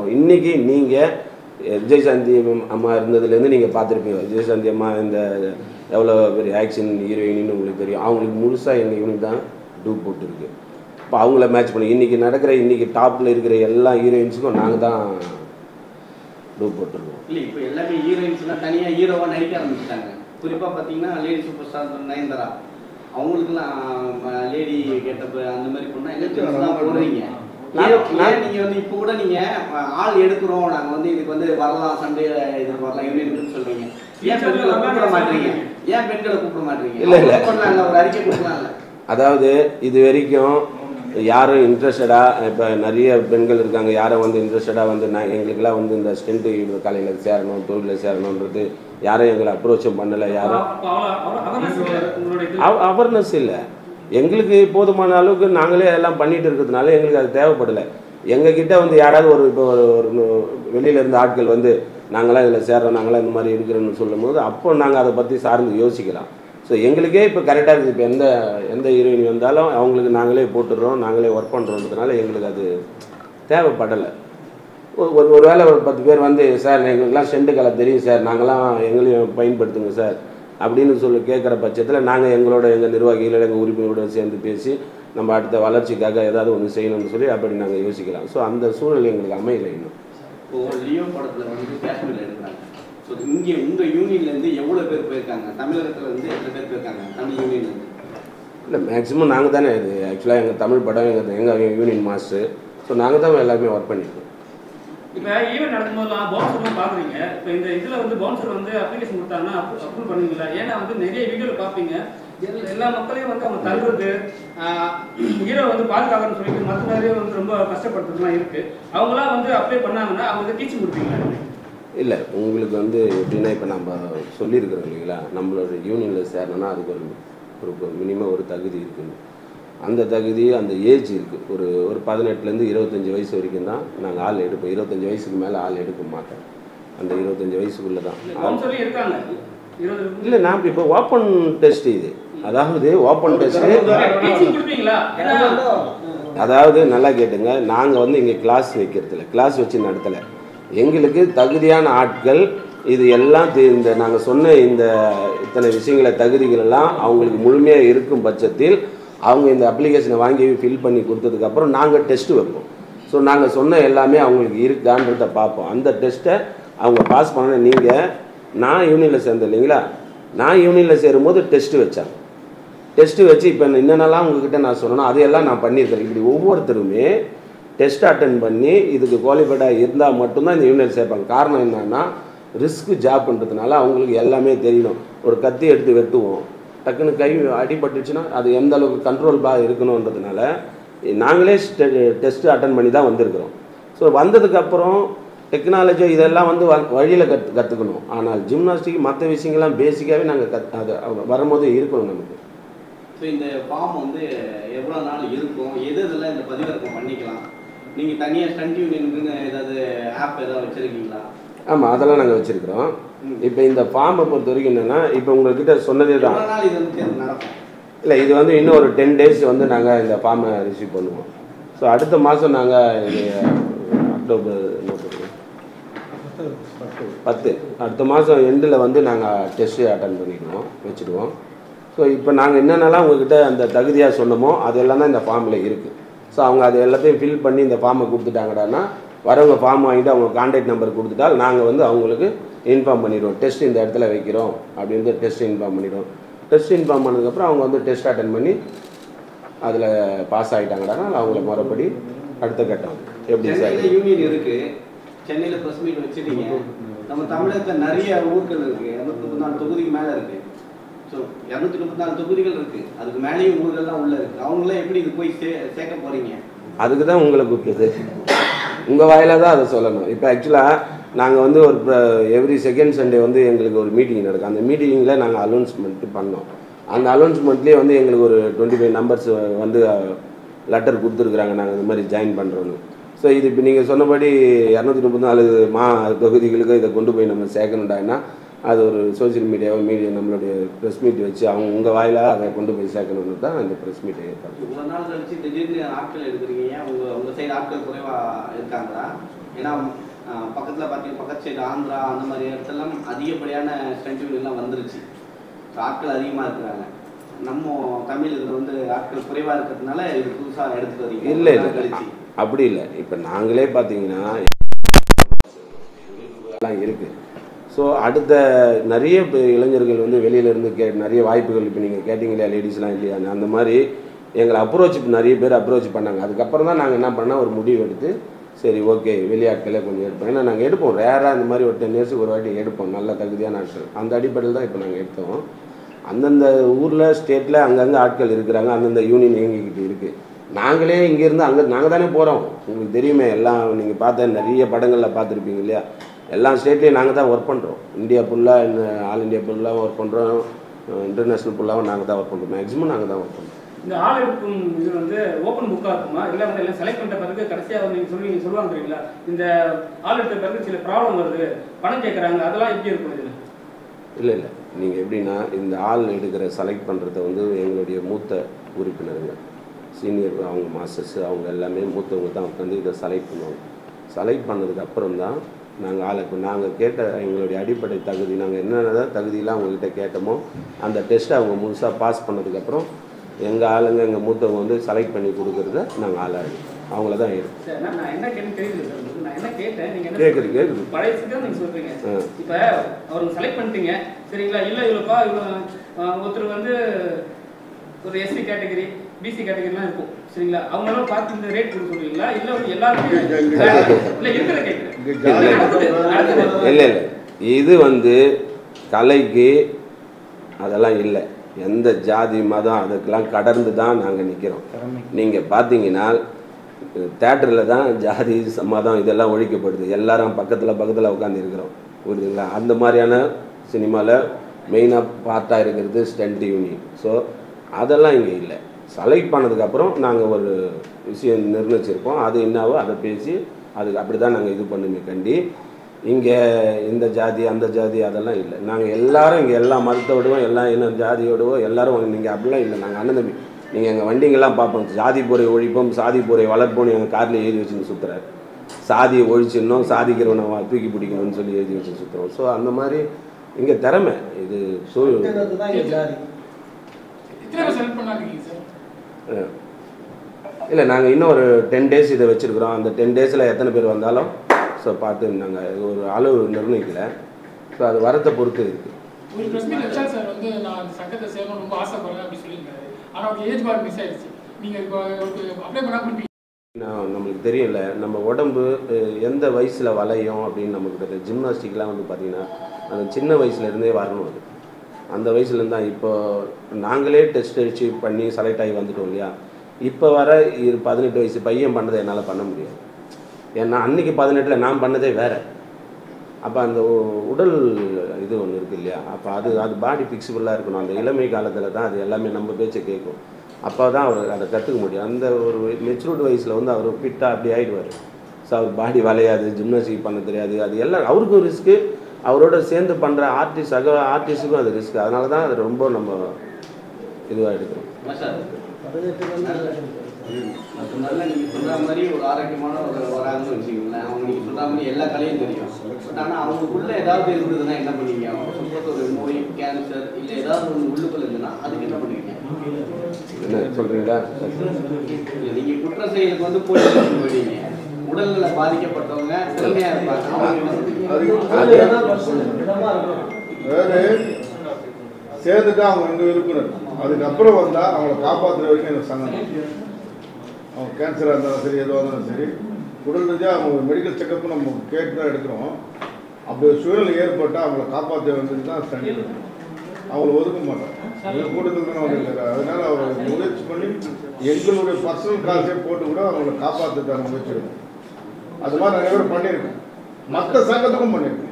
இன்னைக்கு நீங்கள் விஜயசாந்தி அம்மா இருந்ததுலேருந்து நீங்கள் பார்த்துருப்பீங்க விஜயசாந்தி அம்மா இந்த எவ்வளோ பெரிய ஆக்ஷன் ஹீரோயின்னு உங்களுக்கு தெரியும் அவங்களுக்கு முழுசாக எங்கள் யூனிட் தான் டூ போட்டுருக்கு இப்போ அவங்கள மேட்ச் பண்ணி இன்றைக்கி நடக்கிற இன்றைக்கி டாப்பில் இருக்கிற எல்லா ஹீரோயின்ஸுக்கும் நாங்கள் தான் டூ போட்டிருக்கோம் இல்ல இப்போ எல்லாமே ஹீரோயின்ஸ் எல்லாம் தனியா ஹீரோவா நடிக்க ஆரம்பிச்சிட்டாங்க குறிப்பா பாத்தீங்கன்னா லேடி சூப்பர் ஸ்டார் நயன்தாரா அவங்களுக்குலாம் லேடி கெட்டப் அந்த மாதிரி பண்ணா எங்க தான் போடுறீங்க நான்- ஏன் நான்- ஏன் நீங்க வந்து இப்போ கூட நீங்க அஹ், ஆள் எடுக்கிறோம் நாங்க வந்து இதுக்கு வந்து வரலாம் சண்டே இதுக்கு வரலாம் யூனியனுக்குன்னு சொல்றீங்க ஏன் பெண்களை கூப்பிட மாட்டீங்க ஏன் பெண்களை கூப்பிட மாட்டீங்க இல்ல, இல்ல. அவங்க பண்ணலாம்ல, ஒரு அறிக்கை கொடுக்கலாம்ல அதாவது இது வரைக்கும் யாரும் இன்ட்ரெஸ்டடாக இப்போ நிறைய பெண்கள் இருக்காங்க யாரும் வந்து இன்ட்ரெஸ்டடாக வந்து நான் எங்களுக்கெல்லாம் வந்து இந்த ஸ்டென்ட் கலையில் சேரணும் தொழிலில் சேரணுன்றது யாரும் எங்களை அப்ரோச்சும் பண்ணலை யாரும் அப்போ அவ்வளோ அவ்வளோ அவேர்னஸ் இல்லை உங்களுடைய இது அவேர்னஸ் இல்லை எங்களுக்கு போதுமான அளவுக்கு நாங்களே எல்லாம் பண்ணிட்டு இருக்கிறதுனால எங்களுக்கு அது தேவைப்படலை எங்ககிட்ட வந்து யாராவது ஒரு இப்போ ஒரு ஒரு வெளியில இருந்து ஆட்கள் வந்து நாங்களாம் இதில் சேர்றோம் நாங்களாம் இந்த மாதிரி இருக்கிறோன்னு சொல்லும்போது அப்போ நாங்கள் அதை பற்றி சார்ந்து யோசிக்கலாம் ஸோ எங்களுக்கே இப்போ கரெக்டாக இருக்குது இப்போ எந்த எந்த ஹீரோயின் வந்தாலும் அவங்களுக்கு நாங்களே போட்டுடுறோம் நாங்களே ஒர்க் பண்ணுறோன்றதுனால எங்களுக்கு அது தேவைப்படலை ஒரு ஒரு ஒரு வேளை ஒரு பத்து பேர் வந்து சார் எங்களுக்கெல்லாம் செண்டு கலை தெரியும் சார் நாங்களாம் எங்களையும் பயன்படுத்துங்க சார் அப்படின்னு சொல்லி கேட்குற பட்சத்தில் நாங்கள் எங்களோட எங்கள் நிர்வாகிகளோட எங்கள் உறுப்பினரோட சேர்ந்து பேசி நம்ம அடுத்த வளர்ச்சிக்காக ஏதாவது ஒன்று செய்யணும்னு சொல்லி அப்படி நாங்கள் யோசிக்கலாம் ஸோ அந்த சூழ்நிலை எங்களுக்கு அமையலை இன்னும் இப்போ லியோ படத்துல வந்து காஷ்மீர்ல எடுக்கிறாங்க ஸோ இங்கே உங்க யூனியன்ல இருந்து எவ்வளவு பேர் போயிருக்காங்க தமிழகத்துல இருந்து எத்தனை பேர் போயிருக்காங்க தமிழ் யூனியன்ல இருந்து இல்லை மேக்ஸிமம் நாங்கள் தானே இது ஆக்சுவலாக எங்கள் தமிழ் படம் எங்கள் எங்கள் யூனியன் மாஸ்டர் ஸோ நாங்கள் தான் எல்லாருமே ஒர்க் பண்ணியிருக்கோம் இப்போ ஈவெண்ட் நடக்கும்போதெல்லாம் பவுன்சர்லாம் பார்க்குறீங்க இப்போ இந்த இதில் வந்து பவுன்சர் வந்து அப்ளிகேஷன் கொடுத்தாங்கன்னா அப்ரூவ் பண்ணுவீங்களா ஏன்னா வந்து நிறைய வீடியோவில் பார்ப்பீங்க எல்லா- எல்லா மக்களையும் வந்து அவங்க தள்ளுறது ஹீரோ வந்து பாதுகாக்கணும்னு சொல்லிட்டு மற்ற நிறைய வந்து ரொம்ப கஷ்டப்படுறதுலாம் இருக்குது அவங்களாம் வந்து அப்ளை பண்ணாங்கன்னா அவங்களுக்கு டீச்சிங் கொடுப்பீங்களா இல்லை உங்களுக்கு வந்து எப்படின்னா இப்போ நம்ம சொல்லியிருக்கிறோம் இல்லைங்களா நம்மளோட யூனியனில் சேரணும்னா அதுக்கு ஒரு ஒரு மினிமம் ஒரு தகுதி இருக்குது அந்த தகுதி அந்த ஏஜ் இருக்குது ஒரு ஒரு பதினெட்டுலேருந்து இருபத்தஞ்சி வயசு வரைக்கும் தான் நாங்கள் ஆள் எடுப்போம் இருபத்தஞ்சி வயசுக்கு மேலே ஆள் எடுக்க மாட்டோம் அந்த இருபத்தஞ்சி வயசுக்குள்ளே தான் ஆள் பவுன்சர்லையும் இருக்காங்க இருபது இல்லை நான் இப்போ ஓப்பன் டெஸ்ட் இது அதாவது ஓப்பன் டெஸ்ட்டு டீச்சிங் கொடுப்பீங்களா ஏன்னா அதாவது நல்லா கேட்டுங்க நாங்கள் வந்து இங்கே கிளாஸ் வைக்கிறதில்ல கிளாஸ் வச்சு நடத்தலை எங்களுக்கு தகுதியான ஆட்கள் இது எல்லாம் தி- இந்த நாங்கள் சொன்ன இந்த இத்தனை விஷயங்களை தகுதிகள் எல்லாம் அவங்களுக்கு முழுமையாக இருக்கும் பட்சத்தில் அவங்க இந்த அப்ளிகேஷனை வாங்கி ஃபில் பண்ணி கொடுத்ததுக்கப்புறம் நாங்கள் டெஸ்ட்டு வைப்போம் ஸோ நாங்கள் சொன்ன எல்லாமே அவங்களுக்கு இருக்கான்றத பார்ப்போம் அந்த டெஸ்ட்டை அவங்க பாஸ் பண்ண நீங்கள் நான் யூனியனில் சேர்ந்தேன் இல்லைங்களா நான் யூனியனில் சேரும்போது டெஸ்ட்டு வச்சாங்க டெஸ்ட்டு வச்சு இப்போ என்னென்னலாம் உங்ககிட்ட நான் சொன்னேனோ அதையெல்லாம் நான் பண்ணியிருக்கிறேன் இப்படி ஒவ்வொருத்தருமே டெஸ்ட் அட்டன் பண்ணி இதுக்கு குவாலிஃபைடாக இருந்தால் மட்டும்தான் இந்த யூனியன் சேர்ப்பாங்க காரணம் என்னன்னா ரிஸ்க் ஜாப்ன்றதுனால அவங்களுக்கு எல்லாமே தெரியணும் ஒரு கத்தி எடுத்து வெட்டுவோம் டக்குன்னு கை அடிபட்டுச்சுன்னா அது எந்த அளவுக்கு கண்ட்ரோல்பாக இருக்கணுன்றதுனால நாங்களே டெஸ்ட் அட்டன் பண்ணி தான் வந்திருக்கிறோம் ஸோ வந்ததுக்கப்புறம் டெக்னாலஜி இதெல்லாம் வந்து வழியில் கற்று கற்றுக்கணும் ஆனால் ஜிம்னாஸ்டிக் மற்ற விஷயங்கள்லாம் பேசிக்காகவே நாங்கள் கத் அது வரும்போது இருக்கணும் நமக்கு ஸோ இந்த ஃபார்ம் வந்து எவ்வளோ நாள் இருக்கும் எது இதெல்லாம் இந்த பதிவிறக்கம் பண்ணிக்கலாம் நீங்கள் தனியாக ஸ்டண்ட் யூனியனுக்குன்னு ஏதாவது ஆப் ஏதாவது வச்சுருக்கீங்களா ஆமாம் அதெல்லாம் நாங்கள் வச்சுருக்கிறோம் இப்போ இந்த ஃபார்மை பொறுத்த வரைக்கும் என்னென்னா இப்போ உங்கள்கிட்ட சொன்னதே தான் எவ்வளோ நாள் இது வந்து தேர்வு நடக்கும் இல்லை இது வந்து இன்னும் ஒரு டென் டேஸ் வந்து நாங்கள் இந்த ஃபார்மை ரிசீவ் பண்ணுவோம் ஸோ அடுத்த மாதம் நாங்கள் அக்டோபர் என்ன சொல்றது? பத்து அடுத்த மாதம் எண்டில் வந்து நாங்கள் டெஸ்ட்டு அட்டன் பண்ணிடுவோம் வச்சுடுவோம் ஸோ இப்போ நாங்கள் என்னென்னலாம் உங்ககிட்ட அந்த தகுதியாக சொன்னோமோ அதெல்லாம் தான் இந்த ஃபார்மில் இருக்குது ஸோ அவங்க அது எல்லாத்தையும் ஃபில் பண்ணி இந்த ஃபார்மை கொடுத்துட்டாங்கடான்னா வரவங்க ஃபார்ம் வாங்கிட்டு அவங்க கான்டாக்ட் நம்பர் கொடுத்துட்டால் நாங்கள் வந்து அவங்களுக்கு இன்ஃபார்ம் பண்ணிடுவோம் டெஸ்ட் இந்த இடத்துல வைக்கிறோம் அப்படின்னு டெஸ்ட் இன்ஃபார்ம் பண்ணிடுவோம் டெஸ்ட் இன்ஃபார்ம் பண்ணதுக்கப்புறம் அவங்க வந்து டெஸ்ட் அட்டன் பண்ணி அதில் பாஸ் ஆகிட்டாங்கடானா அவங்கள மறுபடி அடுத்த கட்டம் எப்படி சார் சென்னையில் யூனியன் இருக்கு சென்னையில் ப்ரெஸ் மீட் வச்சுட்டீங்க நம்ம தமிழகத்தில் நிறைய ஊர்கள் இருக்கு இரநூத்தி முப்பத்தி நாலு தொகுதிக்கு மேலே இருக்கு ஸோ இரநூத்தி முப்பத்தி நாலு தொகுதிகள் இருக்கு அதுக்கு மேலேயும் ஊர்கள்லாம் உள்ள இருக்கு அவங்களாம் எப்படி இது போய் சே சேர்க்க போறீங்க அதுக்கு தான் உங்களை கூப்பிட்டது உங்கள் வாயில தான் அதை சொல்லணும் இப்போ ஆக்சுவலாக நாங்கள் வந்து ஒரு எவ்ரி செகண்ட் சண்டே வந்து எங்களுக்கு ஒரு மீட்டிங் நடக்கும் அந்த மீட்டிங்கில் நாங்கள் அலௌன்ஸ்மெண்ட் பண்ணோம் அந்த அலௌன்ஸ்மெண்ட்லேயே வந்து எங்களுக்கு ஒரு டுவெண்ட்டி ஃபைவ் நம்பர்ஸ் வந்து லெட்டர் கொடுத்துருக்குறாங்க நாங்கள் இந்த மாதிரி ஜாயின் பண்ணுறோன்னு ஸோ இது இப்போ நீங்கள் சொன்னபடி இரநூத்தி முப்பத்தி நாலு மா தொகுதிகளுக்கு இதை கொண்டு போய் நம்ம சேர்க்கணுண்டாங்கன்னா அது ஒரு சோஷியல் மீடியாவோ மீடியா நம்மளுடைய ப்ரெஸ் மீட் வச்சு அவங்க உங்கள் வாயிலாக அதை கொண்டு போய் சேர்க்கணுன்னு தான் இந்த ப்ரெஸ் மீட்டை ஏற்பாடு இவ்வளோ நாள் கழிச்சு திடீர்னு ஆட்கள் எடுக்கிறீங்க ஏன் உங்க உங்க சைடு ஆட்கள் குறைவா இருக்காங்களா ஏன்னா ஆஹ், பக்கத்துல பார்த்தீங்கன்னா பக்கத்து சைடு ஆந்திரா அந்த மாதிரி இடத்துலலாம் அதிகப்படியான ஸ்ட்ரென்த் எல்லாம் வந்துருச்சு So, ஆட்கள் அதிகமாக இருக்கிறாங்க நம்ம தமிழ் இதில் வந்து ஆட்கள் குறைவாக இருக்கிறதுனால இது புதுசாக எடுத்துட்டு வரீங்க இல்லை கொஞ்ச நாள் இல்லை கழிச்சு அப்படி இல்லை இப்போ நாங்களே பார்த்தீங்கன்னா எல்லாம் இருக்கு ஸோ அடுத்த நிறைய இப்ப இளைஞர்கள் வந்து வெளியில இருந்து கே நிறைய வாய்ப்புகள் இப்போ நீங்கள் கேட்டீங்க இல்லையா லேடிஸ்லாம் இல்லையா அந்த மாதிரி எங்களை அப்ரோச் நிறைய பேர் அப்ரோச் பண்ணாங்க அதுக்கப்புறம் தான் நாங்கள் என்ன பண்ணோம் ஒரு முடிவு எடுத்து சரி ஓகே வெளியாட்களே கொஞ்சம் எடுப்போம் ஏன்னா நாங்கள் எடுப்போம் ரேராக இந்த மாதிரி ஒரு டென் இயர்ஸுக்கு ஒரு வாட்டி எடுப்போம் நல்ல தகுதியான ஆட்கள் அந்த அடிப்படையில் தான் இப்போ நாங்கள் எடுத்தோம் அந்தந்த ஊரில் ஸ்டேட்டில் அங்கங்கே ஆட்கள் இருக்கிறாங்க அந்தந்த யூனியன் இயங்கிக்கிட்டு இருக்குது நாங்களே இங்கேருந்து அங்கே நாங்கள் தானே போகிறோம் உங்களுக்கு தெரியுமே எல்லாம் நீங்கள் பார்த்த நிறைய படங்களில் பார்த்துருப்பீங்க இல்லையா எல்லா ஸ்டேட்லேயும் நாங்கள் தான் ஒர்க் பண்ணுறோம் இந்தியா ஃபுல்லாக ஆல் இந்தியா ஃபுல்லாக ஒர்க் பண்ணுறோம் இன்டர்நேஷ்னல் ஃபுல்லாகவும் நாங்கள் தான் ஒர்க் பண்ணுறோம் மேக்ஸிமம் நாங்கள் தான் ஒர்க் பண்ணுறோம் இந்த ஆள் எடுக்கும் இது வந்து ஓப்பன் புக்காக இருக்குமா இல்லை வந்து எல்லாம் செலக்ட் பண்ணிட்ட பிறகு கடைசியாக நீங்கள் சொல்லி நீங்கள் சொல்லுவாங்க தெரியுங்களா இந்த ஆள் எடுத்த பிறகு சில ப்ராப்ளம் வருது பணம் கேட்குறாங்க அதெல்லாம் எப்படி இருக்கும் இதில் இல்லை இல்லை நீங்கள் எப்படின்னா இந்த ஆள் எடுக்கிற செலக்ட் பண்ணுறத வந்து எங்களுடைய மூத்த உறுப்பினருங்க சீனியர் அவங்க மாஸ்டர்ஸ் அவங்க எல்லாமே மூத்தவங்க தான் உட்காந்து இதை செலக்ட் பண்ணுவாங்க செலக்ட் பண்ணதுக்கு அப்புறம் தான் நாங்கள் ஆளை இப்போ நாங்கள் கேட்ட எங்களுடைய அடிப்படை தகுதி நாங்கள் என்னென்ன தான் தகுதியெலாம் அவங்கக்கிட்ட கேட்டோமோ அந்த டெஸ்ட்டை அவங்க முழுசாக பாஸ் பண்ணதுக்கப்புறம் எங்கள் ஆளுங்க எங்கள் மூத்தவங்க வந்து செலக்ட் பண்ணி கொடுக்குறத நாங்கள் ஆளாக அவங்கள தான் எடுப்போம் சார் நான் நான் என்ன கேட்டேன்னு தெரியல சார் உங்களுக்கு. நான் என்ன கேட்டேன் நீங்கள் என்ன கேட்குது கேட்குது பழையசுக்கு தான் நீங்கள் சொல்கிறீங்க ஆ. இப்போ அவருக்கு செலக்ட் பண்ணிட்டீங்க சரிங்களா இல்லை இவ்வளோப்பா இவ்வளோ ஆ, ஒருத்தர் வந்து ஒரு எஸ்சி கேட்டகரி பிசி கேட்டகரிலாம் இருக்கும் சரிங்களா அவங்களாம் பார்த்து இந்த ரேட் கொடுக்க சொல்றீங்களா இல்லை வந்து எல்லாருமே இல்லை இருக்கிறத கேட்குறேன் இங்க ஜாதி நடக்குது, நடக்குது. இல்லை இல்லை இது வந்து கலைக்கு அதெல்லாம் இல்லை எந்த ஜாதி மதம் அதுக்கெல்லாம் கடந்து தான் நாங்கள் நிற்கிறோம் நீங்கள் பார்த்தீங்கன்னா தேட்டரில் தான் ஜாதி ச- மதம் இதெல்லாம் ஒழிக்கப்படுது எல்லாரும் பக்கத்தில் பக்கத்தில் உட்காந்து இருக்கிறோம் புரியுதுங்களா அந்த மாதிரியான சினிமாவில் மெயினாக பார்ட்டாக இருக்கிறது ஸ்டென்ட் யூனியன் ஸோ அதெல்லாம் இங்கே இல்லை செலக்ட் பண்ணதுக்கப்புறம் நாங்கள் ஒரு விஷயம் நிர்ணயிச்சிருப்போம் அது என்னவோ அதை பேசி அதுக்கு அப்படி தான் நாங்கள் இது பண்ணுமே கண்டி இங்கே இந்த ஜாதி அந்த ஜாதி அதெல்லாம் இல்லை நாங்கள் எல்லாரும் இங்கே எல்லா மதத்தோடவும் எல்லா இன ஜாதியோடவோ எல்லாரும் நீங்கள் அப்படிலாம் இல்லை நாங்கள் அண்ணன் தம்பி நீங்கள் எங்கள் வண்டிங்கெல்லாம் பார்ப்போம் ஜாதி போரை ஒழிப்போம் சாதி போரை வளர்ப்போம்னு எங்கள் காரில் எழுதி வச்சுன்னு சுற்றுறாரு சாதியை ஒழிச்சிடணும் சாதிக்கிறவனை வா- தூக்கி பிடிக்கணும்னு சொல்லி எழுதி வச்சு சுற்றுறோம் ஸோ அந்த மாதிரி இங்கே திறமை இது ஸோ எத்தனை பேர் செலக்ட் பண்ணாதீங்க சார் இல்லை நாங்கள் இன்னும் ஒரு டென் டேஸ் இதை வச்சுருக்குறோம் அந்த டென் டேஸில் எத்தனை பேர் வந்தாலும் ஸோ பார்த்து நாங்கள் ஒரு அளவு நிர்ணயிக்கல ஸோ அது வரத்தை பொறுத்து இருக்குது ஒரு ப்ரெஸ் மீட் வச்சா சார் வந்து நான் அந்த சங்கத்தை சேரணும் ரொம்ப ஆசைப்படுறேன் அப்படின்னு சொல்லியிருந்தாரு ஆனால் அவருக்கு ஏஜ் பார் மிஸ் ஆயிடுச்சு நீங்கள் இப்போ அப்ளை பண்ணா கொடுப்பீங்க நான் நம்மளுக்கு தெரியல நம்ம உடம்பு அஹ், எந்த வயசில் வளையும் அப்படின்னு நமக்கு தெரியும் ஜிம்னாஸ்டிக்லாம் வந்து பார்த்திங்கன்னா அந்த சின்ன வயசுலேருந்தே வரணும் அது அந்த வயசுலேருந்து தான் இப்போ நாங்களே டெஸ்ட் அடிச்சு பண்ணி செலக்ட் ஆகி வந்துட்டோம் இல்லையா இப்போ வர இரு பதினெட்டு வயசு பையன் பண்ணதை என்னால் பண்ண முடியாது ஏன்னா அன்னைக்கு பதினெட்டில் நான் பண்ணதே வேற அப்போ அந்த உ- உடல் இது ஒன்று இருக்கு இல்லையா அப்போ அது அது பாடி ஃபிக்ஸிபிளாக இருக்கணும் அந்த இளமை காலத்தில் தான் அது எல்லாமே நம்ம பேச்சை கேட்கும் அப்போ தான் அவர் அதை கற்றுக்க முடியும் அந்த ஒரு மெச்சூர்டு வயசில் வந்து அவர் ஃபிட்டாக அப்படி ஆகிடுவார் ஸோ அவர் பாடி வளையாது ஜிம்னாஸ்டிக் பண்ண தெரியாது அது எல்லாம் அவருக்கும் ரிஸ்க்கு அவரோட சேர்ந்து பண்ணுற ஆர்டிஸ்ட் சக ஆர்டிஸ்ட்டுக்கும் அது ரிஸ்க் அதனால தான் அது ரொம்ப நம்ம இதுவாக எடுக்கிறோம் என்ன சார் அது நல்ல நீங்க சொல்ற மாதிரி ஒரு ஆரோக்கியமான ஒரு வராங்கன்னு வச்சுக்கோங்களேன் அவங்க நீங்க சொல்ற மாதிரி எல்லா கலையும் தெரியும் பட் ஆனா அவங்களுக்குள்ள ஏதாவது இருந்ததுன்னா என்ன பண்ணுவீங்க அவங்க சப்போஸ் ஒரு நோய் கேன்சர் இல்ல ஏதாவது ஒன்று உள்ளுக்குள்ள இருந்ததுன்னா அதுக்கு என்ன பண்ணுவீங்க என்ன சொல்கிறீங்களா இல்ல நீங்க குற்ற செயலுக்கு வந்து போலீஸ் போயிடுவீங்க உடல்நல பாதிக்கப்பட்டவங்க திறமையா இருப்பாங்க அவங்க என்ன பண்ணுவீங்க? வேறு சேர்ந்துட்டா அவங்க எங்க உறுப்பினர் அதுக்கப்புறம் வந்தா அவங்கள காப்பாற்றுற வரைக்கும் எனக்கு சங்கம் அவங்க கேன்சராக இருந்தாலும் சரி எதுவாக இருந்தாலும் சரி உடல் ரீதியாக அவங்க மெடிக்கல் செக்கப் நம்ம கேட்டு தான் எடுக்கிறோம் அப்படி ஒரு சூழ்நிலை ஏற்பட்டால் அவங்கள காப்பாற்ற வேண்டியது தான் ஸ்டாண்ட் அவங்கள ஒதுக்க மாட்டோம் எங்கள் கூட்டத்தில் தான் அவங்க இருக்காரு அதனால அவங்க முயற்சி பண்ணி எங்களுடைய பர்சனல் காசே போட்டு கூட அவங்கள காப்பாற்றுறதுக்கான முயற்சி எடுக்கும் அது மாதிரி நிறைய பேர் பண்ணியிருக்கோம் மற்ற சங்கத்துக்கும் பண்ணியிருக்கோம்